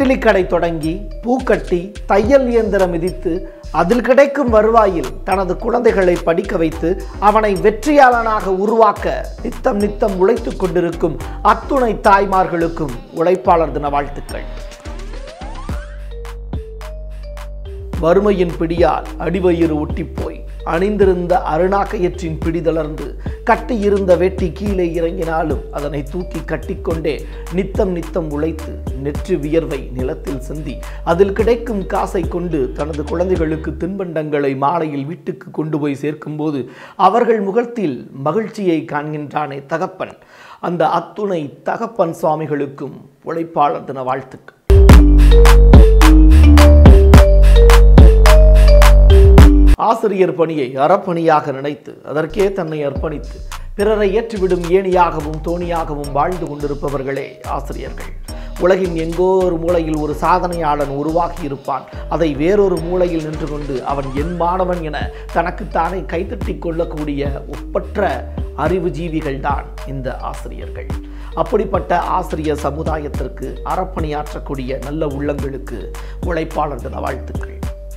இட்லி கடை தொடங்கி பூக்கட்டி தையல் இயந்திரம் மிதித்து அதில் கிடைக்கும் வருவாயில் தனது குழந்தைகளை படிக்க வைத்து அவனை வெற்றியாளனாக உருவாக்க நித்தம் நித்தம் உழைத்துக் கொண்டிருக்கும் அத்துணை தாய்மார்களுக்கும் உழைப்பாளர் தின வாழ்த்துக்கள் வறுமையின் பிடியால் அடிவயிறு ஒட்டிப்போய் அணிந்திருந்த அருணாக்கயற்றின் பிடிதளர்ந்து கட்டியிருந்த வெட்டி கீழே இறங்கினாலும் அதனை தூக்கி கட்டிக்கொண்டே நித்தம் நித்தம் உழைத்து நெற்றி வியர்வை நிலத்தில் சிந்தி அதில் கிடைக்கும் காசை கொண்டு தனது குழந்தைகளுக்கு தின்பண்டங்களை மாலையில் வீட்டுக்கு கொண்டு போய் சேர்க்கும்போது அவர்கள் முகத்தில் மகிழ்ச்சியை காண்கின்றானே தகப்பன் அந்த அத்துணை தகப்பன் சுவாமிகளுக்கும் உழைப்பாளர் தின வாழ்த்துக்கள் ஆசிரியர் பணியை அறப்பணியாக நினைத்து அதற்கே தன்னை அர்ப்பணித்து பிறரை ஏற்றிவிடும் ஏணியாகவும் தோணியாகவும் வாழ்ந்து கொண்டிருப்பவர்களே ஆசிரியர்கள் உலகின் எங்கோ ஒரு மூலையில் ஒரு சாதனையாளன் உருவாகி இருப்பான் அதை வேறொரு மூலையில் நின்று கொண்டு அவன் என் மாணவன் என தனக்குத்தானே கைத்தட்டி கொள்ளக்கூடிய ஒப்பற்ற அறிவு ஜீவிகள் தான் இந்த ஆசிரியர்கள் அப்படிப்பட்ட ஆசிரியர் சமுதாயத்திற்கு அறப்பணியாற்றக்கூடிய நல்ல உள்ளங்களுக்கு உழைப்பாளர் தின வாழ்த்துக்கள்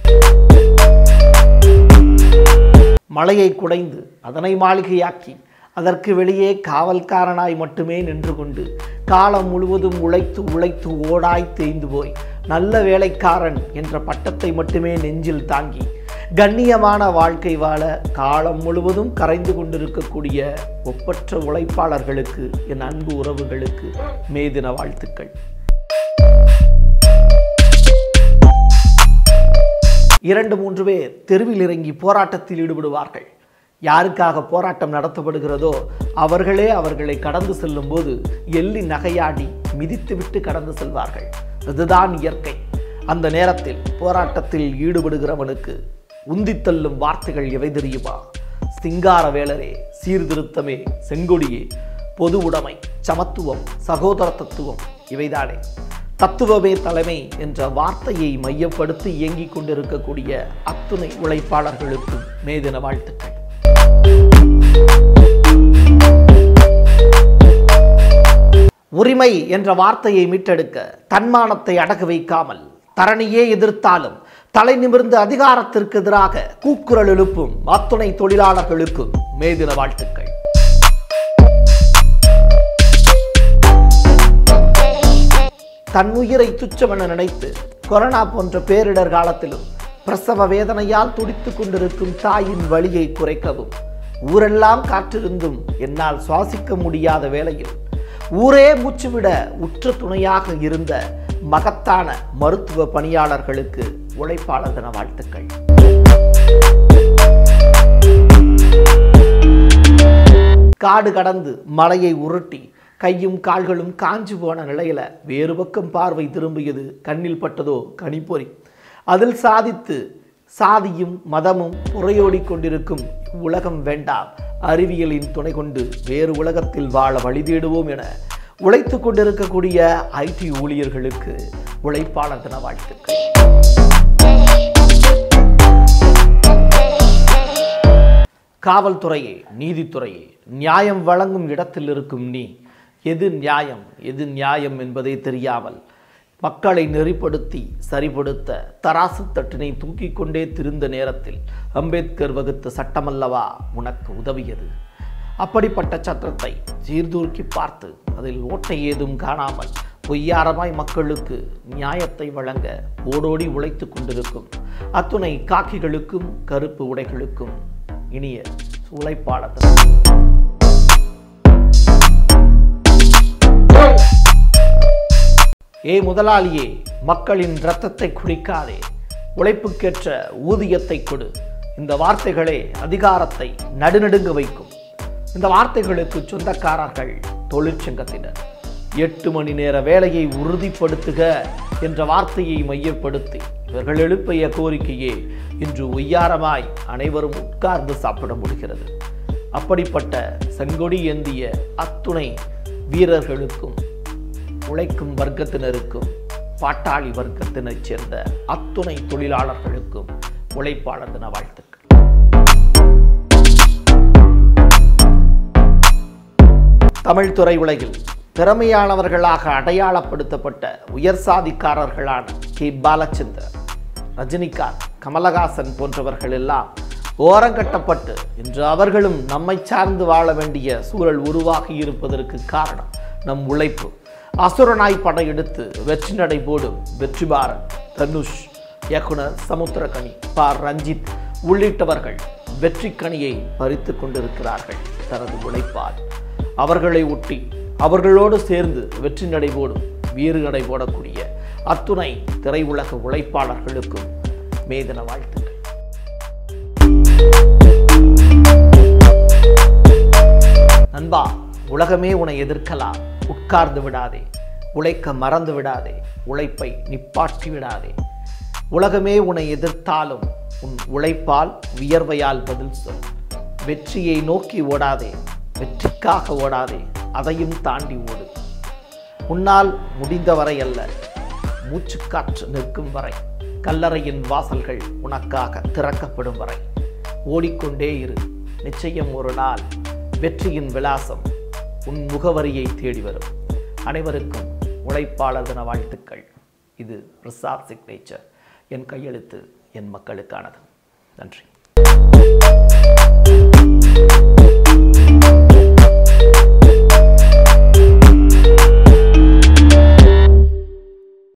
மலையை குடைந்து அதனை மாளிகையாக்கி அதற்கு வெளியே காவல்காரனாய் மட்டுமே நின்று கொண்டு காலம் முழுவதும் உழைத்து உழைத்து ஓடாய் தேய்ந்து போய் நல்ல வேலைக்காரன் என்ற பட்டத்தை மட்டுமே நெஞ்சில் தாங்கி கண்ணியமான வாழ்க்கை வாழ காலம் முழுவதும் கரைந்து கொண்டிருக்கக்கூடிய ஒப்பற்ற உழைப்பாளர்களுக்கு என் அன்பு உறவுகளுக்கு மேதின வாழ்த்துக்கள் இரண்டு மூன்று பேர் தெருவில் இறங்கி போராட்டத்தில் ஈடுபடுவார்கள் யாருக்காக போராட்டம் நடத்தப்படுகிறதோ அவர்களே அவர்களை கடந்து செல்லும் போது எள்ளி நகையாடி மிதித்துவிட்டு கடந்து செல்வார்கள் இதுதான் இயற்கை அந்த நேரத்தில் போராட்டத்தில் ஈடுபடுகிறவனுக்கு உந்தித் தள்ளும் வார்த்தைகள் எவை தெரியுமா சிங்கார வேலரே சீர்திருத்தமே செங்கொடியே பொது உடைமை சமத்துவம் சகோதர தத்துவம் இவைதானே தத்துவமே தலைமை என்ற வார்த்தையை மையப்படுத்தி இயங்கிக் கொண்டிருக்கக்கூடிய அத்துணை உழைப்பாளர்களுக்கும் மேதின வாழ்த்துக்கள் உரிமை என்ற வார்த்தையை மீட்டெடுக்க தன்மானத்தை அடகு வைக்காமல் தரணியே எதிர்த்தாலும் தலை நிமிர்ந்து அதிகாரத்திற்கு எதிராக கூக்குரல் எழுப்பும் அத்துணை தொழிலாளர்களுக்கும் மேதின வாழ்த்துக்கள் தன்னுயிரை துச்சமென நினைத்து கொரோனா போன்ற பேரிடர் காலத்திலும் பிரசவ வேதனையால் துடித்துக் கொண்டிருக்கும் தாயின் வலியை குறைக்கவும் ஊரெல்லாம் காற்றிருந்தும் என்னால் சுவாசிக்க முடியாத வேளையில் ஊரே மூச்சுவிட உற்ற துணையாக இருந்த மகத்தான மருத்துவ பணியாளர்களுக்கு உழைப்பாளர் தின வாழ்த்துக்கள் காடு கடந்து மலையை உருட்டி கையும் கால்களும் காஞ்சு போன நிலையில வேறு பக்கம் பார்வை திரும்பியது கண்ணில் பட்டதோ கனிப்பொறி அதில் சாதித்து சாதியும் மதமும் புறையோடி கொண்டிருக்கும் உலகம் வேண்டாம் அறிவியலின் துணை கொண்டு வேறு உலகத்தில் வாழ வழி தேடுவோம் என உழைத்து கொண்டிருக்கக்கூடிய ஐடி ஊழியர்களுக்கு உழைப்பாளர் தின வாழ்த்துக்கள் காவல்துறையே நீதித்துறையே நியாயம் வழங்கும் இடத்தில் இருக்கும் நீ எது நியாயம் எது நியாயம் என்பதே தெரியாமல் மக்களை நெறிப்படுத்தி சரிப்படுத்த தராசு தட்டினை தூக்கி கொண்டே திருந்த நேரத்தில் அம்பேத்கர் வகுத்த சட்டமல்லவா உனக்கு உதவியது அப்படிப்பட்ட சட்டத்தை சீர்தூக்கி பார்த்து அதில் ஓட்டை ஏதும் காணாமல் பொய்யாரமாய் மக்களுக்கு நியாயத்தை வழங்க ஓடோடி உழைத்து கொண்டிருக்கும் அத்துணை காக்கிகளுக்கும் கருப்பு உடைகளுக்கும் இனிய உழைப்பாளர் ஏ முதலாளியே மக்களின் இரத்தத்தை குடிக்காதே உழைப்புக்கேற்ற ஊதியத்தை கொடு இந்த வார்த்தைகளே அதிகாரத்தை நடுநடுங்க வைக்கும் இந்த வார்த்தைகளுக்கு சொந்தக்காரர்கள் தொழிற்சங்கத்தினர் எட்டு மணி நேர வேலையை உறுதிப்படுத்துக என்ற வார்த்தையை மையப்படுத்தி இவர்கள் எழுப்பிய கோரிக்கையே இன்று ஒய்யாரமாய் அனைவரும் உட்கார்ந்து சாப்பிட முடிகிறது அப்படிப்பட்ட செங்கொடி ஏந்திய அத்துணை வீரர்களுக்கும் உழைக்கும் வர்க்கத்தினருக்கும் பாட்டாளி வர்க்கத்தினைச் சேர்ந்த அத்துணை தொழிலாளர்களுக்கும் உழைப்பாளர் தின வாழ்த்துக்கள் தமிழ் துறை உலகில் திறமையானவர்களாக அடையாளப்படுத்தப்பட்ட உயர் சாதிக்காரர்களான கே பாலச்சந்தர் ரஜினிகாந்த் கமலஹாசன் போன்றவர்கள் எல்லாம் ஓரங்கட்டப்பட்டு இன்று அவர்களும் நம்மை சார்ந்து வாழ வேண்டிய சூழல் உருவாகி இருப்பதற்கு காரணம் நம் உழைப்பு அசுரனாய் படையெடுத்து வெற்றி நடை போடும் வெற்றிபாரன் தனுஷ் இயக்குனர் சமுத்திரகனி ப ரஞ்சித் உள்ளிட்டவர்கள் வெற்றி கனியை பறித்து கொண்டிருக்கிறார்கள் தனது உழைப்பால் அவர்களை ஒட்டி அவர்களோடு சேர்ந்து வெற்றி நடை போடும் வீறு நடை போடக்கூடிய அத்துணை திரையுலக உழைப்பாளர்களுக்கும் மேதன வாழ்த்துக்கள் நண்பா உலகமே உன்னை எதிர்க்கலாம் உட்கார்ந்து விடாதே உழைக்க மறந்து விடாதே உழைப்பை நிப்பாட்டி விடாதே உலகமே உன்னை எதிர்த்தாலும் உன் உழைப்பால் வியர்வையால் பதில் சொல் வெற்றியை நோக்கி ஓடாதே வெற்றிக்காக ஓடாதே அதையும் தாண்டி ஓடு உன்னால் முடிந்தவரை அல்ல மூச்சுக்காற்று நிற்கும் வரை கல்லறையின் வாசல்கள் உனக்காக திறக்கப்படும் வரை ஓடிக்கொண்டே இரு நிச்சயம் ஒரு நாள் வெற்றியின் விலாசம் உன் முகவரியை தேடி வரும் அனைவருக்கும் உழைப்பாளர் தின வாழ்த்துக்கள் இது பிரசாத் சிக்னேச்சர் என் கையெழுத்து என் மக்களுக்கானது நன்றி